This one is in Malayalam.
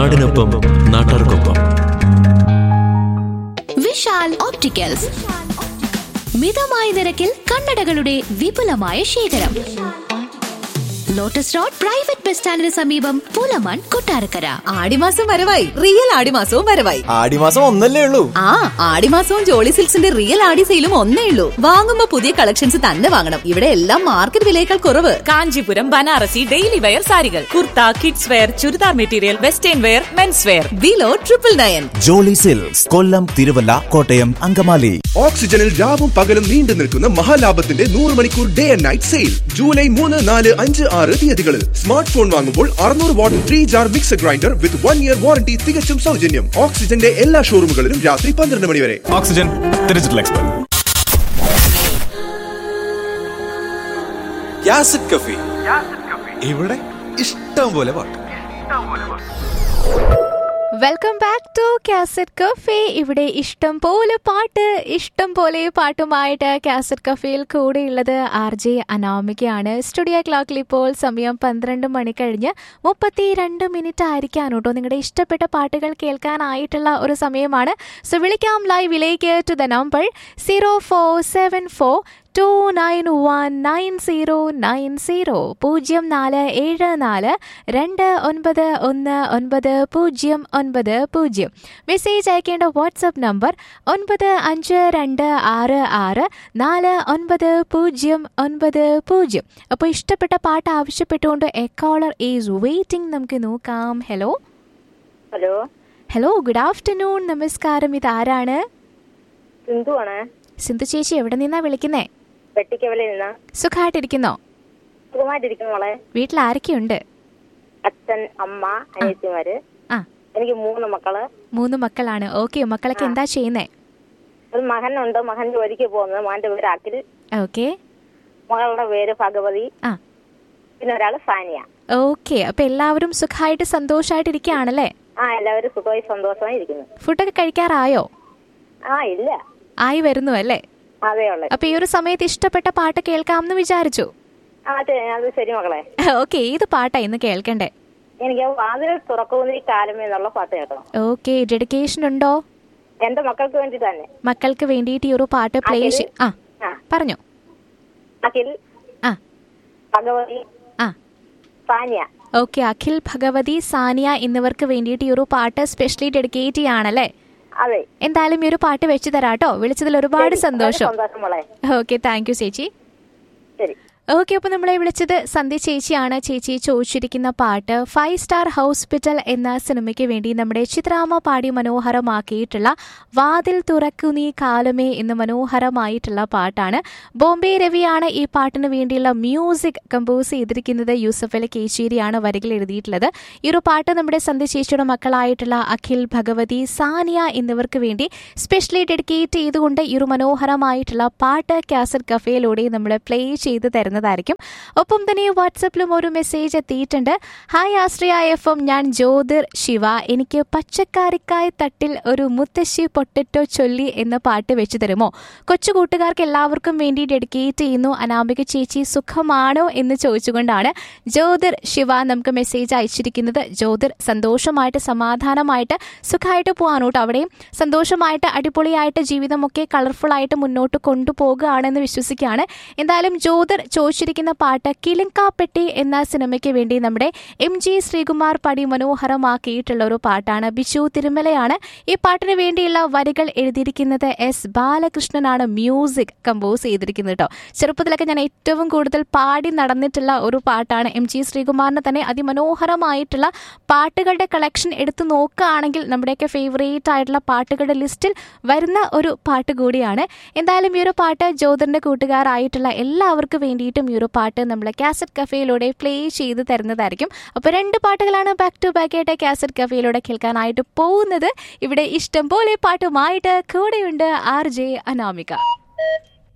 നാടിനൊപ്പം നാട്ടാർക്കൊപ്പം വിശാൽ ഓപ്റ്റിക്കൽസ് മിതമായ നിരക്കിൽ കണ്ണടകളുടെ വിപുലമായ ശേഖരം ലോട്ടസ് റോഡ് പ്രൈവറ്റ് ബസ് സ്റ്റാൻഡിന് സമീപം പൂലമൺ കൊട്ടാരക്കര ആടിമാസം വരവായി റിയൽ ആടിമാസവും വരവായി ആടിമാസം ഒന്നല്ലേ ഉള്ളൂ ആ ആടിമാസവും ജോളി സിൽക്സിന്റെ റിയൽ ആടി സെയിലും ഒന്നേ ഉള്ളൂ വാങ്ങുമ്പോ പുതിയ കളക്ഷൻസ് തന്നെ വാങ്ങണം ഇവിടെ എല്ലാം മാർക്കറ്റ് വിലയേക്കാൾ കുറവ് കാഞ്ചീപുരം ബനാറസി ഡെയിലി വെയർ സാരികൾ kurta kids wear churidar material western wear mens wear below triple nine Jolly Silks Kollam Thiruvalla Kottayam Angamaly ഓക്സിജനിൽ രാവും പകലും നീണ്ടു നിൽക്കുന്ന മഹാലാഭത്തിന്റെ നൂറ് മണിക്കൂർ day and night sale July മൂന്ന് നാല് അഞ്ച് ആറ് തീയതികളിൽ സ്മാർട്ട് ഫോൺ വാങ്ങുമ്പോൾ അറുന്നൂറ് watt three jar mixer grinder with one year warranty തികച്ചും സൗജന്യം ഓക്സിജന്റെ എല്ലാ ഷോറൂമുകളിലും രാത്രി പന്ത്രണ്ട് മണി വരെ Oxygen digital expert cassette cafe ഇവിടെ ഇഷ്ടം പോലെ പാട്ട് welcome back to cassette cafe ഇവിടെ ഇഷ്ടം പോലെ പാട്ട് ഇഷ്ടം പോലെ പാട്ടുമായിട്ട് കാസറ്റ് കഫേയിൽ കൂടെയുള്ളത് ആർ ജെ അനാമികയാണ് സ്റ്റുഡിയോ ക്ലോക്കിൽ ഇപ്പോൾ സമയം പന്ത്രണ്ട് മണി കഴിഞ്ഞ് മുപ്പത്തി രണ്ട് മിനിറ്റ് ആയിരിക്കാണ് കേട്ടോ നിങ്ങളുടെ ഇഷ്ടപ്പെട്ട പാട്ടുകൾ കേൾക്കാനായിട്ടുള്ള ഒരു സമയമാണ് സോ വിളിക്കാം ലൈവിലേക്ക് to the number zero four seven four two nine one nine zero nine zero പൂജ്യം നാല് ഏഴ് നാല് രണ്ട് ഒൻപത് ഒന്ന് ഒൻപത് പൂജ്യം ഒൻപത് പൂജ്യം മെസ്സേജ് അയക്കേണ്ട വാട്സപ്പ് നമ്പർ ഒൻപത് അഞ്ച് രണ്ട് ആറ് ആറ് നാല് ഒൻപത് പൂജ്യം ഒൻപത് പൂജ്യം അപ്പോൾ ഇഷ്ടപ്പെട്ട പാട്ട് ആവശ്യപ്പെട്ടുകൊണ്ട് എ കോളർ ഈസ് വെയിറ്റിംഗ് നമുക്ക് നോക്കാം hello hello hello good afternoon നമസ്കാരം ഇതാരാണ് സിന്ധു ആണ് സിന്ധു ചേച്ചി എവിടെ നിന്നാ വിളിക്കുന്നേ വെട്ടിക്കവലിൽ നിന്ന് സുഖമായിട്ടിരിക്കുന്നോ സുഖമായിട്ടിരിക്കുന്നു മോളെ വീട്ടിൽ ആരൊക്കെയുണ്ട് അച്ഛൻ അമ്മ അനിയത്തിമാര് ആ എനിക്ക് മൂന്ന് മക്കള് മൂന്ന് മക്കളാണ് ഓക്കെ മക്കളൊക്കെ എന്താ ചെയ്യുന്നേ ഒരു മകനുണ്ട് മകൻ ജോലിക്ക് പോകുന്നത് മകന്റെ പേര് അഖിൽ ഓക്കെ മകളുടെ പേര് ഭഗവതി ആ പിന്നെ ഒരാള് സാനിയ ഓക്കെ അപ്പൊ എല്ലാവരും സുഖമായിട്ട് സന്തോഷമായിട്ടിരിക്കുകയാണല്ലേ ആ എല്ലാവരും സുഖമായി സന്തോഷമായി ഇരിക്കുന്നു ഫുഡൊക്കെ കഴിക്കാറായോ ആ ഇല്ല ആയി വരുന്നു അല്ലേ അതേ ഉള്ളു അപ്പൊ ഈ ഒരു സമയത്ത് ഇഷ്ടപ്പെട്ട പാട്ട് കേൾക്കാമെന്ന് വിചാരിച്ചു ആ അതെ അത് ശരി മകളെ ഓക്കെ ഏത് പാട്ടാ ഇന്ന് കേൾക്കണ്ടേ എനിക്ക് വാതിൽ തുറക്കുന്ന ഈ കാലമേ എന്നുള്ള പാട്ട് കേൾക്കണം ഓക്കെ ഡെഡിക്കേഷൻ ഉണ്ടോ എന്റെ മക്കൾക്ക് വേണ്ടി തന്നെ മക്കൾക്ക് വേണ്ടിയിട്ട് ഈ ഒരു പാട്ട് പ്ലേ അഖിൽ? ആ ആ പറഞ്ഞോ അഖിൽ ആ ഭഗവതി ആ സാനിയ ഓക്കെ അഖിൽ ഭഗവതി സാനിയ എന്നിവർക്ക് വേണ്ടിയിട്ട് ഈ ഒരു പാട്ട് സ്പെഷ്യലി ഡെഡിക്കേറ്റ് ചെയ്യാണല്ലേ അതെ എന്തായാലും ഈ ഒരു പാട്ട് വെച്ച് തരാട്ടോ വിളിച്ചതിൽ ഒരുപാട് ശരി, സന്തോഷം വളരെ സന്തോഷം മോളെ ഓക്കെ താങ്ക് യു ചേച്ചി ശരി ഓക്കെ അപ്പോൾ നമ്മളെ വിളിച്ചത് സന്ധ്യ ചേച്ചിയാണ് ചേച്ചി ചോദിച്ചിരിക്കുന്ന പാട്ട് ഫൈവ് സ്റ്റാർ ഹോസ്പിറ്റൽ എന്ന സിനിമയ്ക്ക് വേണ്ടി നമ്മുടെ ചിത്രാമ്മ പാടി മനോഹരമാക്കിയിട്ടുള്ള വാതിൽ തുറക്കു നീ കാലമേ എന്ന് മനോഹരമായിട്ടുള്ള പാട്ടാണ് ബോംബെ രവിയാണ് ഈ പാട്ടിന് വേണ്ടിയുള്ള മ്യൂസിക് കമ്പോസ് ചെയ്തിരിക്കുന്നത് യൂസഫ് അലി കേച്ചേരിയാണ് വരികൾ എഴുതിയിട്ടുള്ളത് ഈ ഒരു പാട്ട് നമ്മുടെ സന്ധ്യ ചേച്ചിയുടെ മക്കളായിട്ടുള്ള അഖിൽ ഭഗവതി സാനിയ എന്നിവർക്ക് വേണ്ടി സ്പെഷ്യലി ഡെഡിക്കേറ്റ് ചെയ്തുകൊണ്ട് ഈ ഒരു മനോഹരമായിട്ടുള്ള പാട്ട് കാസറ്റ് കഫേയിലൂടെ നമ്മൾ പ്ലേ ചെയ്ത് തരുന്നതായിരിക്കും ഒപ്പം തന്നെ വാട്സപ്പിലും ഒരു മെസ്സേജ് എത്തിയിട്ടുണ്ട് ഹായ് ആശ്രയ എഫ് എം ഞാൻ ജ്യോതിർ ശിവ എനിക്ക് പച്ചക്കാരിക്കായ തട്ടിൽ ഒരു മുത്തശ്ശി പൊട്ടറ്റോ ചൊല്ലി എന്ന പാട്ട് വെച്ച് തരുമോ കൊച്ചു കൂട്ടുകാർക്ക് എല്ലാവർക്കും വേണ്ടി ഡെഡിക്കേറ്റ് ചെയ്യുന്നു അനാമിക ചേച്ചി സുഖമാണോ എന്ന് ചോദിച്ചുകൊണ്ടാണ് ജ്യോതിർ ശിവ നമുക്ക് മെസ്സേജ് അയച്ചിരിക്കുന്നത് ജ്യോതിർ സന്തോഷമായിട്ട് സമാധാനമായിട്ട് സുഖമായിട്ട് പോകാൻ കേട്ടോ അവിടെയും സന്തോഷമായിട്ട് അടിപൊളിയായിട്ട് ജീവിതമൊക്കെ കളർഫുൾ ആയിട്ട് മുന്നോട്ട് കൊണ്ടുപോകുകയാണെന്ന് വിശ്വസിക്കുകയാണ് എന്തായാലും ജ്യോതിർ ചോദിച്ചിരിക്കുന്ന പാട്ട് കിളിങ്കാപ്പെട്ടി എന്ന സിനിമയ്ക്ക് വേണ്ടി നമ്മുടെ എം ജി ശ്രീകുമാർ പടി മനോഹരമാക്കിയിട്ടുള്ള ഒരു പാട്ടാണ് ബിഷു തിരുമലയാണ് ഈ പാട്ടിന് വേണ്ടിയുള്ള വരികൾ എഴുതിയിരിക്കുന്നത് എസ് ബാലകൃഷ്ണനാണ് മ്യൂസിക് കമ്പോസ് ചെയ്തിരിക്കുന്നത് കേട്ടോ ചെറുപ്പത്തിലൊക്കെ ഞാൻ ഏറ്റവും കൂടുതൽ പാടി നടന്നിട്ടുള്ള ഒരു പാട്ടാണ് എം ജി ശ്രീകുമാറിന് തന്നെ അതിമനോഹരമായിട്ടുള്ള പാട്ടുകളുടെ കളക്ഷൻ എടുത്തു നോക്കുകയാണെങ്കിൽ നമ്മുടെയൊക്കെ ഫേവറേറ്റ് ആയിട്ടുള്ള പാട്ടുകളുടെ ലിസ്റ്റിൽ വരുന്ന ഒരു പാട്ട് കൂടിയാണ് എന്തായാലും ഈ ഒരു പാട്ട് ജ്യോതിറിന്റെ കൂട്ടുകാരായിട്ടുള്ള എല്ലാവർക്കും വേണ്ടിയിട്ടും ഈ ഒരു പാട്ട് നമ്മൾ കാസറ്റ് കഫേയിലൂടെ പ്ലേ ചെയ്ത് തരുന്നതായിരിക്കും അപ്പോൾ രണ്ട് പാട്ടുകളാണ് ബാക്ക് ടു ബാക്ക് ആയിട്ട് കാസറ്റ് കഫേയിലൂടെ കേൾക്കാനായിട്ട് പോകുന്നത് ഇവിടെ ഇഷ്ടം പോലെ പാട്ടുമായിട്ട് കൂടെയുണ്ട് ആർ ജെ അനാമിക